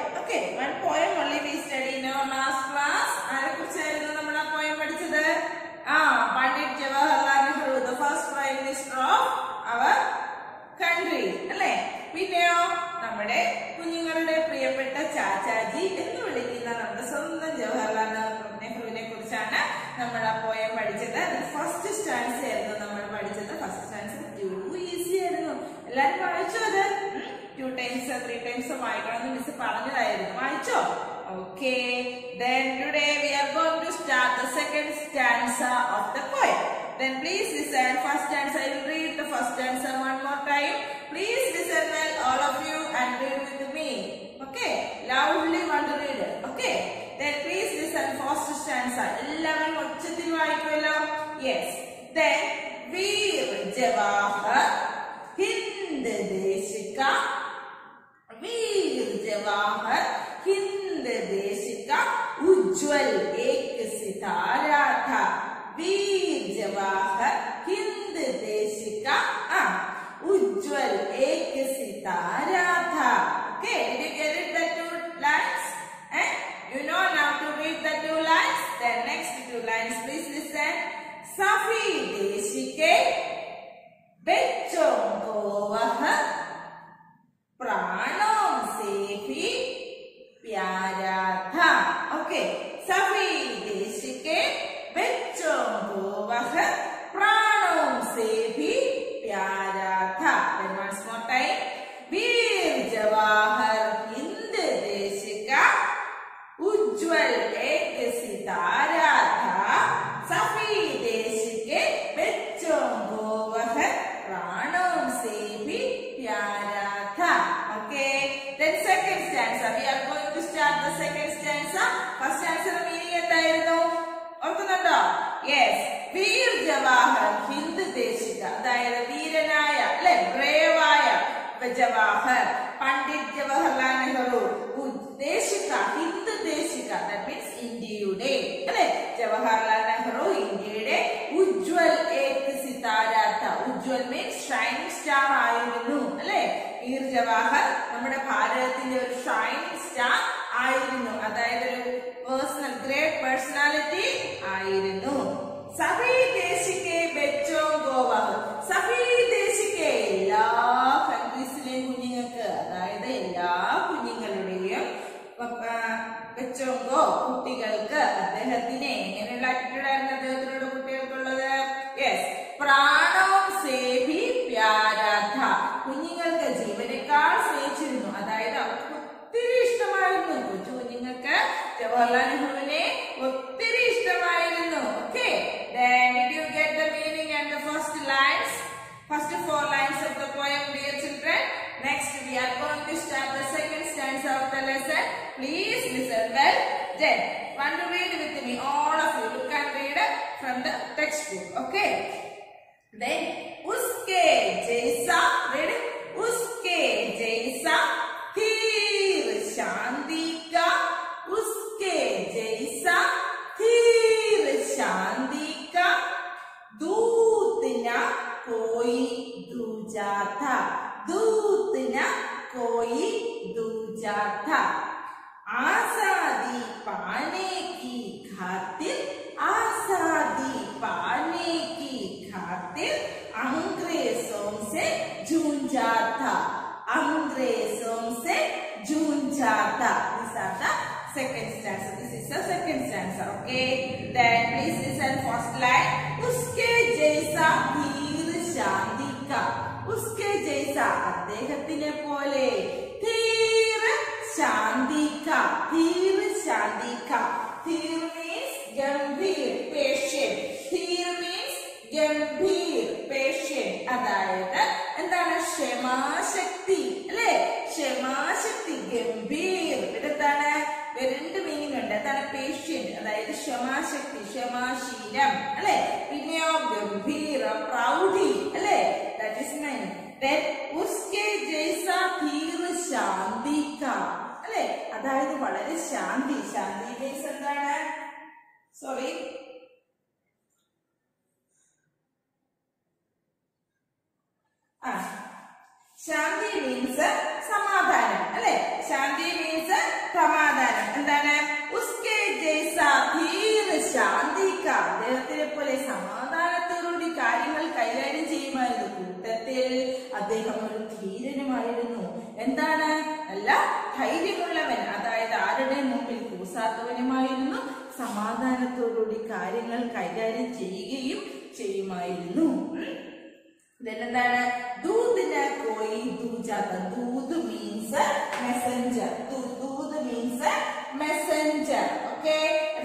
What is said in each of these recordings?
Okay one poem only we study in our last class ആരെ കുറിച്ചായിരുന്നു നമ്മൾ ആ പോയം പഠിച്ചത് ആ Pandit Jawaharlal Nehru the first prime minister of our country അല്ലേ പിന്നെയോ നമ്മുടെ കുഞ്ഞുങ്ങളുടെ പ്രിയപ്പെട്ട ചാച്ചാജി എന്ന് വിളിക്കുന്ന നമ്മുടെ സ്വന്തം ജവഹർലാൽ നെഹ്റു- നെഹ്റുവിനെ കുറിച്ചാണ് നമ്മൾ ആ പോയം പഠിച്ചത് ഫസ്റ്റ് സ്റ്റാൻസ് ആയിരുന്നു നമ്മൾ പഠിച്ചത് ഫസ്റ്റ് സ്റ്റാൻസ് ടു ഈസി ആയിരുന്നു എല്ലാരും വായിച്ചോ അത് ടു ടൈംസ് ത്രീ ടൈംസ് വായിക്കണമെന്ന് മിസ് പറഞ്ഞതായിരുന്നു വായിച്ചോ okay then today we are going to start the second stanza of the poem then please listen first stanza i will read the first stanza one more time please listen well all of you and read with me okay loudly want to read okay then please listen first stanza എല്ലാവരും ഒച്ചത്തിൽ വായിക്കുമല്ലോ yes then Veer Jawahar Hind देश का वीर जवाहर हिंद देश का उज्जवल एक सितारा था वीर जवाहर हिंद देश का आ, उज्जवल एक सितारा था okay did you get it the two lines eh? you know now to read the two lines then next two lines please listen Safi देश के बच्चों को वह प्राणों से भी प्यारा था ओके सभी देश के बच्चों को वह प्राणों से भी प्यारा था Then once more time वीर जवाहर हिंद देश का उज्जवल एक सितारा था सभी देश के बच्चों को वह प्राणों से भी प्यारा था okay then second stanza we are going to start the second stanza first stanza meaning എന്തായിരുന്നു ഓർക്കുന്നുണ്ടോ യെസ് വീർ ജവാഹർ ഹിന്ദ് ദേശിക അതായത് വീരനായ അല്ലെ ബ്രേവായ ജവാഹർ പണ്ഡിറ്റ് ജവഹർലാൽ നെഹ്റു ദേശിക ഹിന്ദ് ദേശിക ദാറ്റ് മീൻസ് ഇന്ത്യയുടെ അല്ലെ ജവഹർലാൽ നെഹ്റു ഇന്ത്യയുടെ ഉജ്വൽ ഏക് സിതാരാത്ത ഉജ്വൽ മീൻസ് ഷൈനിങ് സ്റ്റാർ ആയിരുന്നു അല്ലെ വീർ ജവാഹർ നമ്മുടെ ഭാരതത്തിന്റെ ഒരു ഷൈനിങ് സ്റ്റാർ ആയിരുന്നു അതായത് ഒരു പേഴ്സണൽ ഗ്രേറ്റ് പേഴ്സണാലിറ്റി ആയിരുന്നു സഭി ദേശിക്കെ ബെച്ചോ ഗോവഹ സഭി ദേശിക്കെ എല്ലാ കൺട്രീസിലെയും കുഞ്ഞുങ്ങൾക്ക് അതായത് എല്ലാ കുഞ്ഞുങ്ങളുടെയും ബെച്ചോങ്കോ കുട്ടികൾക്ക് അദ്ദേഹത്തിന് എങ്ങനെയുള്ള ആറ്റിറ്റ്യൂഡ് ആയിരുന്നു അദ്ദേഹത്തിനോട് കുട്ടികൾക്കുള്ളത് യെസ് പ്രാണോ സേവി പ്യാരാധ കുഞ്ഞുങ്ങൾക്ക് ജീവനേക്കാൾ സ്നേഹിച്ചിരുന്നു അതായത് അവർക്ക് ഒത്തിരി ഇഷ്ടമായിരുന്നു കൊച്ചു കുഞ്ഞുങ്ങൾക്ക് ജവഹർലാൽ നെഹ്റുവിനെ ഒത്തിരി ഇഷ്ടമായിരുന്നു okay then did you get the meaning and the first lines first four lines of the poem dear children next we are going to start the second stanza of the lesson please listen well then want to read with me all of you look and read from the textbook okay then उसके जैसा read उसके जैसा तीर शांति का उसके जैसा तीर शांति का दूत न कोई दूजा था दूत न कोई दूजा था आजादी पाने की खातिर आजादी पाने की खातिर अंग्रेजों से जूझा था अंग्रेजों से जूझा था These are the second stanza. This is the second stanza. Okay. Then please listen first line. उसके जैसा धीर शांति का उसके जैसा അദ്ദേഹത്തിനെ പോലെ ധീർ ശാന്തി का ധീർ ശാന്തി का Dheer means Gambhir patient Dheer means Gambhir patient അതായത് എന്താണ് ക്ഷമാശക്തി അല്ലെ ക്ഷമാശക്തി ഗംഭീർ ഇതെന്താണ് രണ്ട് മീനിങ് ഉണ്ട് എന്താണ് പേഷ്യന്റ് അതായത് ക്ഷമാശക്തി ക്ഷമാശീലം അല്ലെ പിന്നെയോ ഗംഭീർ പ്രൗഢി അല്ലെ ദാറ്റ് ഇസ് മൈൻ then उसके जैसा धीर शांति का അല്ലെ അതായത് വളരെ ശാന്തി ശാന്തി മീൻസ് എന്താണ് സോറി ആ ശാന്തി മീൻസ് സമാധാനം അല്ലെ ശാന്തി മീൻസ് നിസ്സാത്വനമായിരുന്നു സമാധാനത്തോടുകൂടി കാര്യങ്ങൾ കൈകാര്യം ചെയ്യുകയും ചെയ്യുമായിരുന്നു ഉം. ഇതെന്താണ് ദൂതിന് കോയി ദൂജാത്ത ദൂത് മീൻസ് മെസ്സഞ്ചർ ദൂത് മീൻസ് മെസ്സഞ്ചർ ഓക്കെ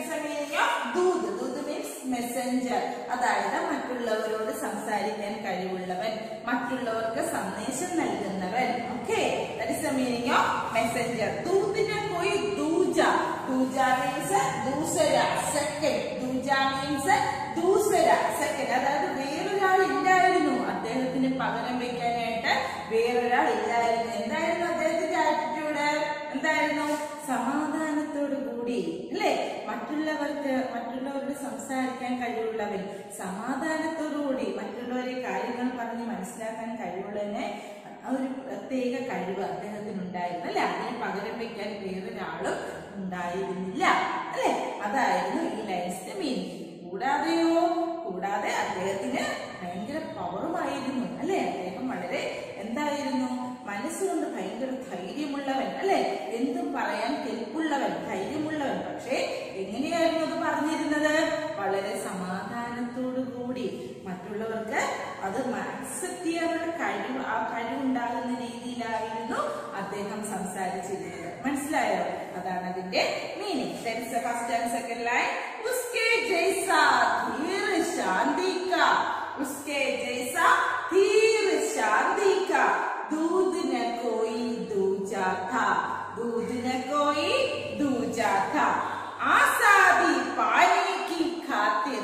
ദൂത് ദൂത് മീൻസ് മെസ്സഞ്ചർ അതായത് മറ്റുള്ളവരോട് സംസാരിക്കാൻ കഴിവുള്ളവൻ മറ്റുള്ളവർക്ക് സന്ദേശം നൽകുന്നവൻ ഓക്കെ മീനിങ് ഓഫ് മെസ്സഞ്ചർ ദൂതിന് കോയി ദൂജ ദൂജ മീൻസ് ദൂസര സെക്കൻഡ് ദൂജ മീൻസ് ദൂസര സെക്കൻഡ് അതായത് വേറൊരാൾ ഇല്ലായിരുന്നു അദ്ദേഹത്തിന് പകരം വെക്കാനായിട്ട് വേറൊരാൾ ഇല്ലായിരുന്നു എന്തായിരുന്നു അദ്ദേഹത്തിന്റെ ആറ്റിറ്റ്യൂഡ് എന്തായിരുന്നു സമാധാനത്തോടു കൂടി അല്ലേ മറ്റുള്ളവർക്ക് മറ്റുള്ളവരോട് സംസാരിക്കാൻ കഴിവുള്ളവൻ സമാധാനത്തോടു കൂടി മറ്റുള്ളവരെ കാര്യങ്ങൾ പറഞ്ഞ് മനസ്സിലാക്കാൻ കഴിവുള്ളതിന് ആ ഒരു പ്രത്യേക കഴിവ് അദ്ദേഹത്തിന് ഉണ്ടായിരുന്നു അല്ലെ അതിന് പകരം വെക്കാൻ വേറൊരാളും ഉണ്ടായിരുന്നില്ല അല്ലെ അതായിരുന്നു ഈ ലൈൻസിന്റെ മീനിങ് കൂടാതെയോ കൂടാതെ അദ്ദേഹത്തിന് ഭയങ്കര പവറുമായിരുന്നു അല്ലെ അദ്ദേഹം വളരെ എന്തായിരുന്നു മനസ്സുകൊണ്ട് ഭയങ്കര ധൈര്യമുള്ളവൻ അല്ലെ എന്തും പറയാൻ കെൽപ്പുള്ളവൻ ധൈര്യമുള്ളവൻ പക്ഷേ എങ്ങനെയായിരുന്നു അത് പറഞ്ഞിരുന്നത് വളരെ സമാധാനത്തോടു കൂടി മറ്റുള്ളവർക്ക് അത് അക്സെപ്റ്റ് ചെയ്യാനുള്ള കഴിവ് ആ കഴിവുണ്ടാകുന്ന രീതിയിലായിരുന്നു അദ്ദേഹം സംസാരിച്ചിരുന്നത് മനസ്സിലായോ അതാണ് അതിന്റെ meaning first and second line ഉസ്കെ ജൈസാ ധീർ ശാന്തി കാ ഉസ്കെ ജൈസാ ധീർ ശാന്തി കാ दूध न कोई दूजा था दूध न कोई दूजा था आसादी पानी की खातिर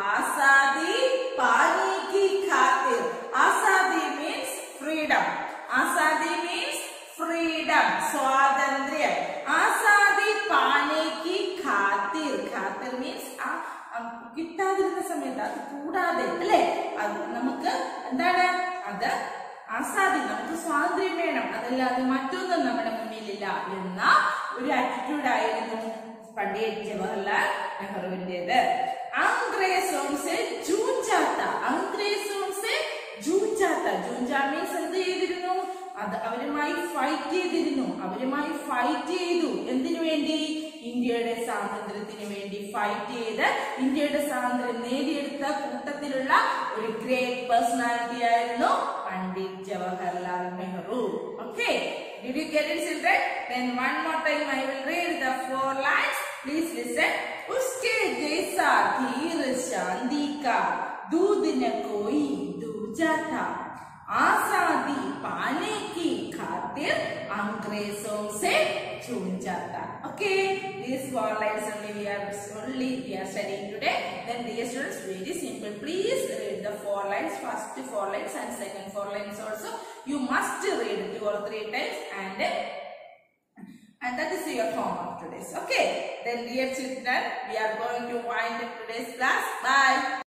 आसादी पानी की खातिर आसादी मीन्स फ्रीडम आसादी मीन्स ഫ്രീഡം സ്വാതന്ത്ര്യം ആസാദി പാനേക്ക് ഖാത്തിർ ഖാത്തിർ മീൻസ് ആ ആ കിട്ടാതിരുന്ന സമയത്ത് അത് കൂടാതെ അല്ലെ അത് നമുക്ക് എന്താണ് അത് ആസാദി നമുക്ക് സ്വാതന്ത്ര്യം വേണം അതല്ലാതെ മറ്റൊന്നും നമ്മുടെ മുന്നിലില്ല എന്ന ഒരു ആറ്റിറ്റ്യൂഡ് ആയിരുന്നു പണ്ഡിറ്റ് ജവഹർലാൽ നെഹ്റുവിന്റേത് അംഗ്രേസോംസെ ജൂഞ്ചാത്ത അംഗ്രേസോംസെ ജൂഞ്ചാത്ത ജൂഞ്ച മീൻസ് എന്ത് ചെയ്തിരുന്നു അത് അവരുമായി ഫൈറ്റ് ചെയ്തിരുന്നു അവരുമായി ഫൈറ്റ് ചെയ്തു എന്തിനു വേണ്ടി ഇന്ത്യയുടെ സ്വാതന്ത്ര്യത്തിന് വേണ്ടി ഫൈറ്റ് ചെയ്ത് ഇന്ത്യയുടെ സ്വാതന്ത്ര്യം നേടിയെടുത്ത കൂട്ടത്തിലുള്ള ഒരു ഗ്രേറ്റ് പേഴ്സണാലിറ്റി ആയിരുന്നു Pandit Jawaharlal Nehru okay Did you get it children? Then one more time I will read the four lines. Please listen. उसके जैसा धीर शांति का दूध न कोई दूजा था आजादी पाने की खातिर अंग्रेजों से चूंजा था okay these four lines only we are only we are studying today then dear students very simple please read the four lines first four lines and second four lines also you must read two or three times and and that is your homework today okay then dear children we are going to wind up today's class bye